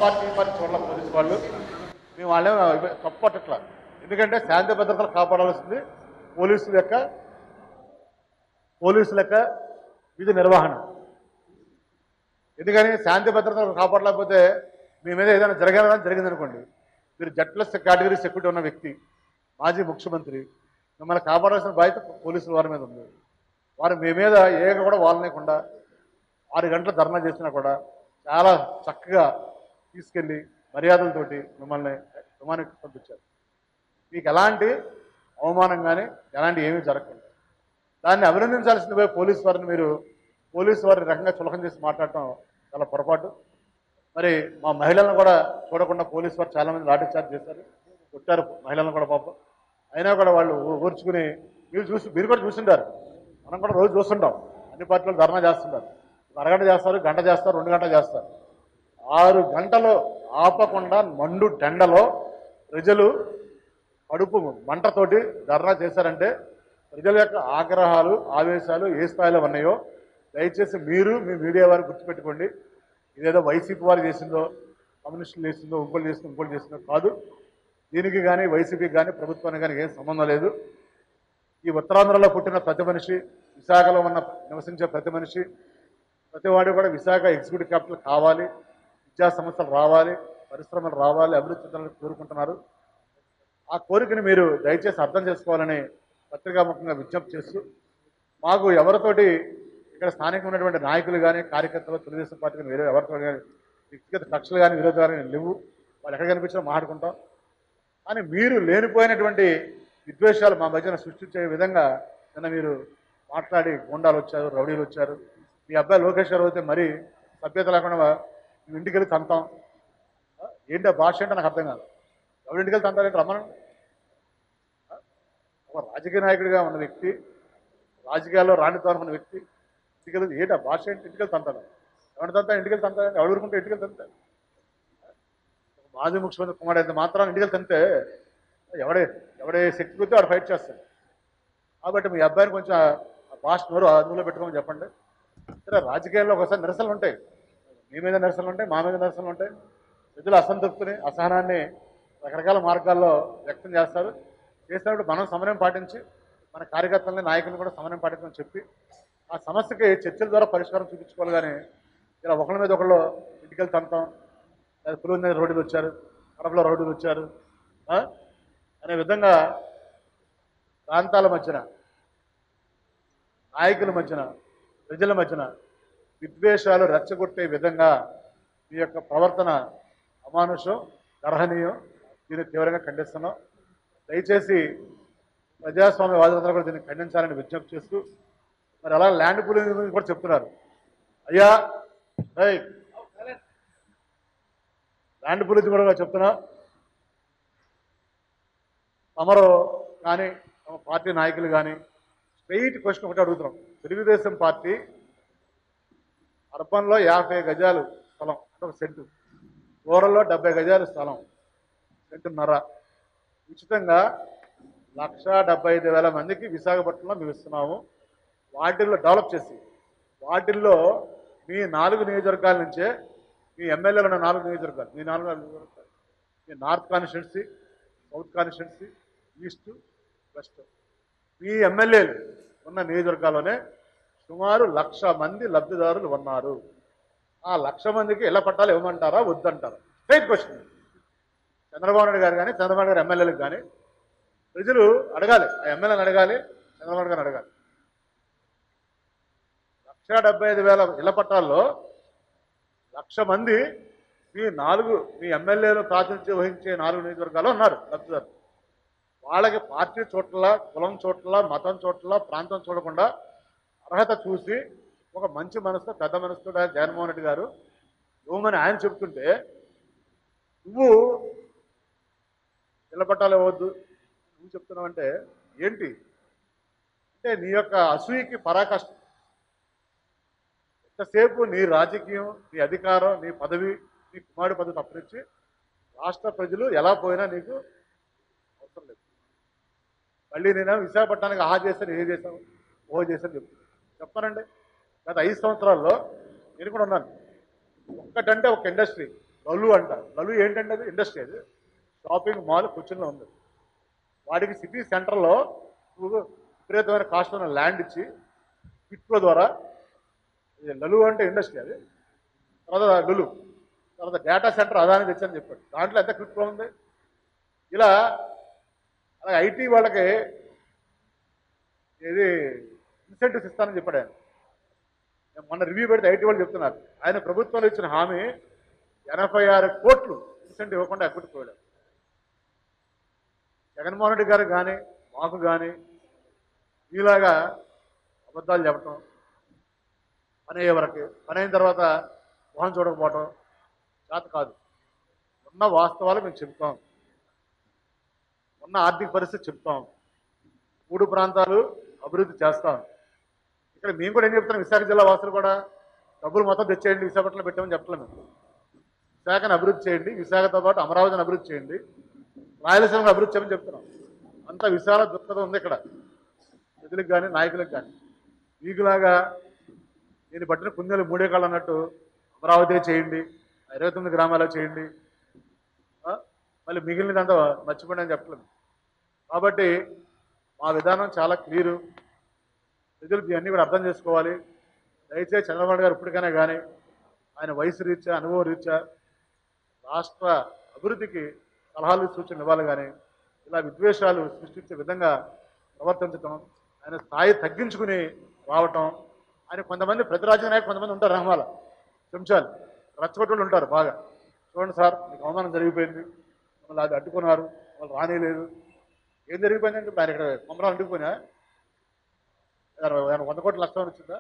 Party ఈ party చూడాలి police వాళ్ళు మేము వాళ్ళే తప్పట్లా ఎందుకంటే శాంతి భద్రతలు కాపాడాల్సింది పోలీసుల యొక్క పోలీసుల యొక్క విధి నిర్వహణ ఎందుకని శాంతి భద్రతలు కాపాడలేకపోతే మీ మీద ఏదైనా జరగాలని జరిగింది అనుకోండి మీరు జట్లెస్ కేటగిరీ సెక్యూరిటీ ఉన్న వ్యక్తి మాజీ ముఖ్యమంత్రి మిమ్మల్ని కాపాడాల్సిన బాధ్యత పోలీసుల వారి మీద ఉంది వారు మీ మీద ఏక కూడా వాళ్ళనేకుండా ఆరు గంటలు ధర్నా చేసినా కూడా చాలా చక్కగా తీసుకెళ్ళి మర్యాదలతోటి మిమ్మల్ని విమానానికి పంపించారు మీకు ఎలాంటి అవమానం కానీ ఎలాంటి ఏమీ జరగకుండా దాన్ని అభినందించాల్సింది పోయి పోలీసు వారిని మీరు పోలీసు వారి రకంగా చులకం చేసి మాట్లాడటం చాలా పొరపాటు మరి మా మహిళలను కూడా చూడకుండా పోలీసు వారు చాలామంది లాఠీ చార్జ్ చేశారు కొట్టారు మహిళలను కూడా పాపం అయినా కూడా వాళ్ళు ఊ- ఊర్చుకుని మీరు చూసి మీరు కూడా చూసిండారు మనం కూడా రోజు చూస్తుంటాం అన్ని పార్టీలు ధర్నా చేస్తుంటారు అరగంట చేస్తారు గంట చేస్తారు రెండు గంటలు చేస్తారు ఆరు గంటలు ఆపకుండా మండు టెండలో ప్రజలు కడుపు మంటతోటి ధర్నా చేశారంటే ప్రజల యొక్క ఆగ్రహాలు ఆవేశాలు ఏ స్థాయిలో ఉన్నాయో దయచేసి మీరు మీ మీడియా వారు గుర్తుపెట్టుకోండి ఇదేదో వైసీపీ వారు చేసిందో కమ్యూనిస్టులు చేసిందో ఇంకోటి చేసిందో ఇంకోటి చేసిందో కాదు దీనికి కానీ వైసీపీకి కానీ ప్రభుత్వానికి కానీ ఏం సంబంధం లేదు ఈ ఉత్తరాంధ్రలో పుట్టిన ప్రతి మనిషి విశాఖలో ఉన్న నివసించే ప్రతి మనిషి ప్రతి వాడు కూడా విశాఖ ఎగ్జిక్యూటివ్ క్యాపిటల్ కావాలి విద్యా సంస్థలు రావాలి పరిశ్రమలు రావాలి అభివృద్ధి చెందాలని కోరుకుంటున్నారు ఆ కోరికని మీరు దయచేసి అర్థం చేసుకోవాలని పత్రికాముఖంగా విజ్ఞప్తి చేస్తూ మాకు ఎవరితోటి ఇక్కడ స్థానికంగా ఉన్నటువంటి నాయకులు కానీ కార్యకర్తలు తెలుగుదేశం పార్టీ కానీ వేరే ఎవరితో కానీ వ్యక్తిగత కక్షలు కానీ విరోధాలు కానీ లేవు వాళ్ళు ఎక్కడ కనిపించినా మాట్లాడుకుంటాం కానీ మీరు లేనిపోయినటువంటి విద్వేషాలు మా మధ్యన సృష్టించే విధంగా నిన్న మీరు మాట్లాడి గుండాలు వచ్చారు రౌడీలు వచ్చారు మీ అబ్బాయి లోకేష్ గారు అయితే మరీ సభ్యత లేకుండా మేము ఇంటికి వెళ్ళి తంతాం ఆ? ఏంటి ఆ భాష అంటే నాకు అర్థం కాదు ఎవరి ఇంటికి వెళ్ళి తంతారంటే రమ్మనండి ఆ? ఒక రాజకీయ నాయకుడిగా ఉన్న వ్యక్తి రాజకీయాల్లో రాణితో ఉన్న వ్యక్తి ఇంటికి వెళ్ళి ఏంటి ఆ భాష ఏంటి ఇంటికి వెళ్ళి తంతాను ఎవరి తంతా ఇంటికి వెళ్ళి తంతాడు ఎవరు ఊరుకుంటే ఇంటికి వెళ్ళి తంతాడు మాజీ ముఖ్యమంత్రి కుమార్ అయితే మాత్రం ఇంటికి తంతే ఎవడే ఎవడే శక్తి కొద్దీ వాడు ఫైట్ చేస్తాడు కాబట్టి మీ అబ్బాయిని కొంచెం ఆ భాష నోరు అందులో పెట్టుకోమని చెప్పండి సరే రాజకీయాల్లో ఒకసారి నిరసనలు ఉంటాయి మీ మీద నిరసనలు ఉంటాయి మా మీద నిరసనలు ఉంటాయి ప్రజల అసంతృప్తిని అసహనాన్ని రకరకాల మార్గాల్లో వ్యక్తం చేస్తారు చేసినప్పుడు మనం సమన్వయం పాటించి మన కార్యకర్తలని నాయకులను కూడా సమన్వయం పాటించమని చెప్పి ఆ సమస్యకి చర్చల ద్వారా పరిష్కారం చూపించుకోవాలి కానీ ఇలా ఒకళ్ళ మీద ఒకళ్ళు ఇంటికెళ్ళి తంతాం లేదా పులుగు మీద రోడ్డులు వచ్చారు కడపలో రోడ్డులు వచ్చారు ఆ? అనే విధంగా ప్రాంతాల మధ్యన నాయకుల మధ్యన ప్రజల మధ్యన విద్వేషాలు రెచ్చగొట్టే విధంగా మీ యొక్క ప్రవర్తన అమానుషం గర్హనీయం దీన్ని తీవ్రంగా ఖండిస్తున్నాం దయచేసి ప్రజాస్వామ్య వాదులందరూ కూడా దీన్ని ఖండించాలని విజ్ఞప్తి చేస్తూ మరి అలా ల్యాండ్ పూలింగ్ గురించి కూడా చెప్తున్నారు అయ్యా ఏయ్, ల్యాండ్ పూలింగ్ కూడా చెప్తున్నా తమరు కానీ తమ పార్టీ నాయకులు కానీ స్ట్రైట్ క్వశ్చన్ ఒకటి అడుగుతున్నాం తెలుగుదేశం పార్టీ అర్బన్లో యాభై గజాలు స్థలం అంటే ఒక సెంటు రూరల్లో డెబ్బై గజాలు స్థలం సెంటున్నర ఉచితంగా లక్ష డెబ్బై ఐదు వేల మందికి విశాఖపట్నంలో మేము ఇస్తున్నాము వాటిల్లో డెవలప్ చేసి వాటిల్లో మీ నాలుగు నియోజకవర్గాల నుంచే మీ ఎమ్మెల్యేలు ఉన్న నాలుగు నియోజకవర్గాలు మీ నాలుగు నియోజకవర్గాలు మీ north constituency south constituency east west మీ ఎమ్మెల్యేలు ఉన్న నియోజకవర్గాల్లోనే సుమారు లక్ష మంది లబ్ధిదారులు ఉన్నారు ఆ లక్ష మందికి ఇళ్ల పట్టాలు ఇవ్వమంటారా వద్దంటారా స్ట్రైట్ క్వశ్చన్ చంద్రబాబు నాయుడు గారు కానీ చంద్రబాబు నాయుడు గారు ఎమ్మెల్యేలకు కానీ ప్రజలు అడగాలి ఆ ఎమ్మెల్యేని అడగాలి చంద్రబాబు నాయుడు గారిని అడగాలి లక్ష డెబ్బై ఐదు వేల ఇళ్ల పట్టాల్లో లక్ష మంది మీ నాలుగు మీ ఎమ్మెల్యేలు ప్రాతినిధ్యం వహించే నాలుగు నియోజకవర్గాలు ఉన్నారు లబ్ధిదారులు వాళ్ళకి పార్టీ చోట్ల కులం చోట్ల మతం చోట్ల ప్రాంతం చూడకుండా అర్హత చూసి ఒక మంచి మనసుతో పెద్ద మనసుతో ఆయన జగన్మోహన్ రెడ్డి గారు ఇవ్వమని ఆయన చెప్తుంటే నువ్వు నిలబట్టాలి ఇవ్వద్దు నువ్వు చెప్తున్నావంటే ఏంటి అంటే నీ యొక్క అసూయకి పరాకాష్ట ఎంతసేపు నీ రాజకీయం నీ అధికారం నీ పదవి నీ కుమారుడి పదవి తప్పనిచ్చి రాష్ట్ర ప్రజలు ఎలా పోయినా నీకు అవసరం లేదు మళ్ళీ నేను విశాఖపట్నానికి ఆహా చేశాను ఏ చేశాను ఓ చేశాను చెప్తాను చెప్పానండి గత ఐదు సంవత్సరాల్లో నేను కూడా ఉన్నాను ఒక్కటంటే ఒక ఇండస్ట్రీ లలు అంట లలు ఏంటంటే అది ఇండస్ట్రీ అది షాపింగ్ మాల్ కొచ్చిన్లో ఉంది వాడికి సిటీ సెంటర్లో నువ్వు విపరీతమైన కాస్ట్ ఉన్న ల్యాండ్ ఇచ్చి కిట్లో ద్వారా ఇది లలు అంటే ఇండస్ట్రీ అది తర్వాత లులు తర్వాత డేటా సెంటర్ అదాని తెచ్చని చెప్పాడు దాంట్లో ఎంత క్రిప్టో ఉంది ఇలా అలాగే ఐటీ వాళ్ళకి ఇది ఇన్సెంటివ్స్ ఇస్తానని చెప్పాడు ఆయన నేను మొన్న రివ్యూ పెడితే ఐటీ వాళ్ళు చెప్తున్నారు ఆయన ప్రభుత్వంలో ఇచ్చిన హామీ ఎనభై ఆరు కోట్లు ఇన్సెంటివ్ ఇవ్వకుండా ఎక్కడికి పోయాడు జగన్మోహన్ రెడ్డి గారు కానీ మాకు కానీ మీలాగా అబద్ధాలు చెప్పటం పని అయ్యే వరకు పని అయిన తర్వాత మొహం చూడకపోవటం చేత కాదు ఉన్న వాస్తవాలు మేము చెప్తాం ఉన్న ఆర్థిక పరిస్థితి చెప్తాం మూడు ప్రాంతాలు అభివృద్ధి చేస్తాం ఇక్కడ మేము కూడా ఏం చెప్తున్నాం విశాఖ జిల్లా వాసులు కూడా డబ్బులు మొత్తం తెచ్చేయండి విశాఖపట్నంలో పెట్టామని చెప్పట్లేదు మేము విశాఖను అభివృద్ధి చేయండి విశాఖతో పాటు అమరావతిని అభివృద్ధి చేయండి రాయలసీమను అభివృద్ధి చేయమని చెప్తున్నాం అంత విశాల దృక్పథం ఉంది ఇక్కడ ప్రజలకు కానీ నాయకులకు కానీ మీకులాగా నేను పట్టిన కుందేలు మూడే కాళ్ళు అన్నట్టు అమరావతి చేయండి ఇరవై తొమ్మిది గ్రామాల్లో చేయండి ఆ? మళ్ళీ మిగిలినదంతా మర్చిపోండి అని చెప్పలేదు కాబట్టి మా విధానం చాలా క్లియరు ప్రజలు ఇవన్నీ కూడా అర్థం చేసుకోవాలి దయచేసి చంద్రబాబు గారు ఇప్పటికైనా కానీ ఆయన వయసు రీత్యా అనుభవం రీత్యా రాష్ట్ర అభివృద్ధికి సలహాలు సూచనలు ఇవ్వాలి కానీ ఇలా విద్వేషాలు సృష్టించే విధంగా ప్రవర్తించటం ఆయన స్థాయి తగ్గించుకుని రావటం ఆయన కొంతమంది ప్రతి రాజ్య నాయకులు కొంతమంది ఉంటారు రహమాల చెంచాలు రచ్చగొట్టులు ఉంటారు బాగా చూడండి సార్ మీకు అవమానం జరిగిపోయింది మమ్మల్ని అది అడ్డుకున్నారు వాళ్ళు రానేలేదు ఏం జరిగిపోయిందంటే ఆయన ఇక్కడ మమ్మల్ని అడ్డుకుపోయినా ఏదైనా వంద కోట్ల నష్టం వచ్చిందా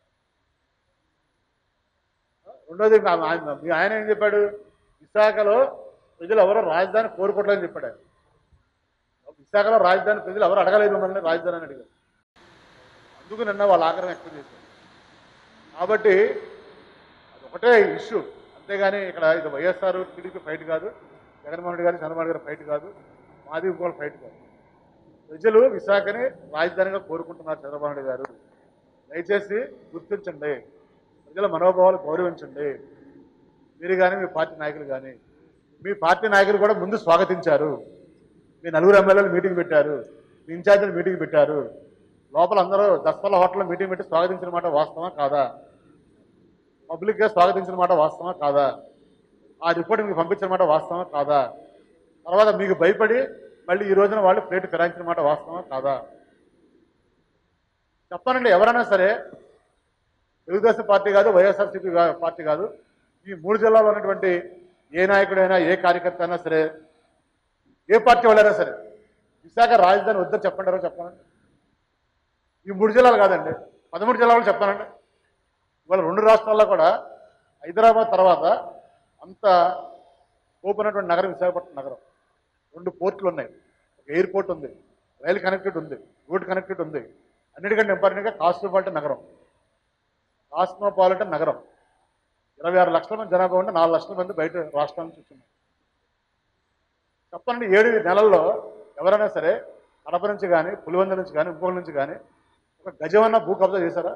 రెండోది ఇంకా ఆయన మీ ఆయన ఏం చెప్పాడు విశాఖలో ప్రజలు ఎవరో రాజధాని కోరుకోవట్లేదని చెప్పాడు ఆయన విశాఖలో రాజధాని ప్రజలు ఎవరు అడగలేదు మమ్మల్ని రాజధాని అని అడిగారు అందుకు నిన్న వాళ్ళ ఆగ్రహం వ్యక్తం చేశారు కాబట్టి అది ఒకటే ఇష్యూ అంతేగాని ఇక్కడ ఇది వైఎస్ఆర్ టీడీపీ ఫైట్ కాదు జగన్మోహన్ రెడ్డి గారు చంద్రబాబు గారి ఫైట్ కాదు మాది ఇంకోళ్ళ ఫైట్ కాదు ప్రజలు విశాఖని రాజధానిగా కోరుకుంటున్నారు చంద్రబాబు నాయుడు గారు దయచేసి గుర్తించండి ప్రజల మనోభావాలు గౌరవించండి మీరు కానీ మీ పార్టీ నాయకులు కానీ మీ పార్టీ నాయకులు కూడా ముందు స్వాగతించారు మీ నలుగురు ఎమ్మెల్యేలు మీటింగ్ పెట్టారు మీ ఇన్ఛార్జీలు మీటింగ్ పెట్టారు లోపల అందరూ దస్పల్ల హోటల్లో మీటింగ్ పెట్టి స్వాగతించిన మాట వాస్తవా కాదా పబ్లిక్గా స్వాగతించిన మాట వాస్తవా కాదా ఆ రిపోర్ట్ మీకు పంపించిన మాట వాస్తవా కాదా తర్వాత మీకు భయపడి మళ్ళీ ఈ రోజున వాళ్ళు ప్లేట్ ఫిరాయించిన మాట వాస్తవా కాదా చెప్పానండి ఎవరైనా సరే తెలుగుదేశం పార్టీ కాదు వైఎస్ఆర్సీపీ గా- పార్టీ కాదు ఈ మూడు జిల్లాలో ఉన్నటువంటి ఏ నాయకుడైనా ఏ కార్యకర్త అయినా సరే ఏ పార్టీ వాళ్ళైనా సరే విశాఖ రాజధాని వద్దని చెప్పంటారో చెప్పానండి ఈ మూడు జిల్లాలు కాదండి పదమూడు జిల్లాలు చెప్పానండి ఇవాళ రెండు రాష్ట్రాల్లో కూడా హైదరాబాద్ తర్వాత అంత స్కోప్ ఉన్నటువంటి నగరం విశాఖపట్నం నగరం రెండు పోర్టులు ఉన్నాయి ఒక ఎయిర్పోర్ట్ ఉంది రైలు కనెక్టెడ్ ఉంది రోడ్ కనెక్టెడ్ ఉంది అన్నిటికంటే ఇంపార్టెంట్గా కాస్మోపాలిటన్ నగరం కాస్మోపాలిటన్ నగరం ఇరవై ఆరు లక్షల మంది జనాభా ఉంటే నాలుగు లక్షల మంది బయట రాష్ట్రాల నుంచి వచ్చినారు చెప్పండి ఏడు నెలల్లో ఎవరైనా సరే కడప నుంచి కానీ పులివెందుల నుంచి కానీ ఇంకోటి నుంచి కానీ ఒక గజమన్న భూ కబ్జా చేశారా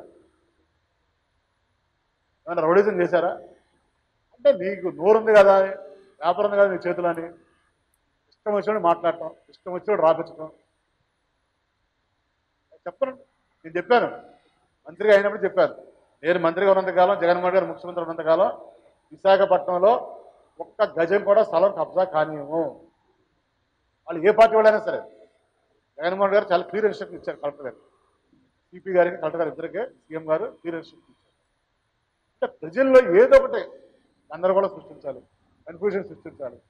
ఏమైనా రౌడిజం చేశారా అంటే నీకు నోరుంది కదా వ్యాపారం ఉంది కదా నీ చేతులు అని ఇష్టం వచ్చినట్టు మాట్లాడటం ఇష్టం వచ్చినట్టు రాపించటం చెప్పను నేను చెప్పాను మంత్రిగా అయినప్పుడు చెప్పాను నేను మంత్రిగా ఉన్నంతకాలం జగన్మోహన్ గారు ముఖ్యమంత్రి ఉన్నంతకాలం విశాఖపట్నంలో ఒక్క గజం కూడా స్థలం కబ్జా కానివ్వము వాళ్ళు ఏ పార్టీ వాళ్ళైనా సరే జగన్మోహన్ గారు చాలా క్లియర్ ఇన్స్ట్రక్షన్ ఇచ్చారు కలెక్టర్ గారు సిపి గారికి కలెక్టర్ గారు ఇద్దరికే సీఎం గారు క్లియర్ ఇన్స్ట్రక్షన్ ఇచ్చారు అంటే ప్రజల్లో ఏదో ఒకటి గందరగోళం సృష్టించాలి కన్ఫ్యూజన్ సృష్టించాలి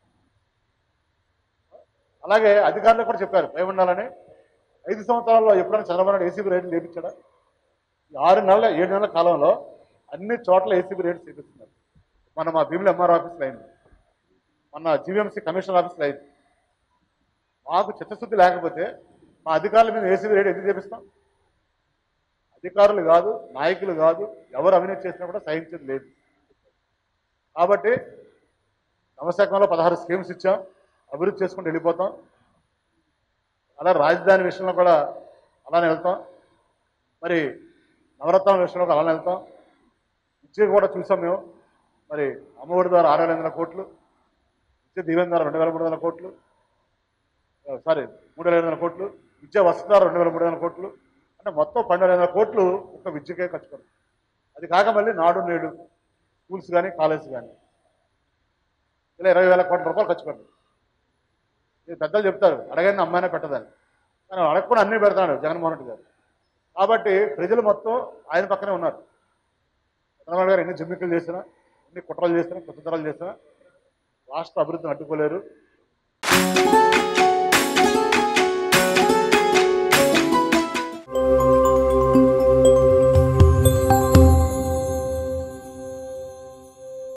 అలాగే అధికారులు కూడా చెప్పారు భయం ఉండాలని ఐదు సంవత్సరాల్లో ఎప్పుడైనా చంద్రబాబు నాయుడు ఏసీబీ రేట్లు లేపించాడా ఈ ఆరు నెలల ఏడు నెలల కాలంలో అన్ని చోట్ల ఏసీబీ రేట్లు చేపిస్తున్నారు మన మా భీముల ఎంఆర్ ఆఫీస్లో అయింది మన జీవీఎంసీ కమిషనర్ ఆఫీస్లో అయింది మాకు చిత్తశుద్ధి లేకపోతే మా అధికారుల మీద ఏసీబీ రేట్ ఎందుకు చేపిస్తాం అధికారులు కాదు నాయకులు కాదు ఎవరు అవినీతి చేసినా కూడా సహించేది లేదు కాబట్టి నవశకంలో పదహారు స్కీమ్స్ ఇచ్చాం అభివృద్ధి చేసుకుంటూ వెళ్ళిపోతాం అలా రాజధాని విషయంలో కూడా అలానే వెళ్తాం మరి నవరత్నాల విషయంలో కూడా అలానే వెళ్తాం విద్య కూడా చూసాం మేము మరి అమ్మఒడి ద్వారా ఆరు వేల ఐదు వందల కోట్లు విద్య దీవెన ద్వారా రెండు వేల మూడు వందల కోట్లు ఆ, సారీ మూడు వేల ఐదు వందల కోట్లు విద్యా వసతి ద్వారా రెండు వేల మూడు వందల కోట్లు అంటే మొత్తం పన్నెండు వందల కోట్లు ఒక విద్యకే ఖర్చు పెడతాం అది కాక మళ్ళీ నాడు నేడు స్కూల్స్ కానీ కాలేజ్ కానీ ఇలా ఇరవై వేల కోట్ల రూపాయలు ఖర్చు పెడతాం ఇది పెద్దలు చెప్తారు అడగని అమ్మాయినే పెట్టదని కానీ అడగకుండా అన్నీ పెడతాడు జగన్మోహన్ రెడ్డి గారు కాబట్టి ప్రజలు మొత్తం ఆయన పక్కనే ఉన్నారు చంద్రబాబు నాయుడు గారు ఎన్ని జిమ్మికలు చేసినా ఎన్ని కుట్రలు చేసినా కుతంత్రాలు చేసినా రాష్ట్ర అభివృద్ధిని అడ్డుకోలేరు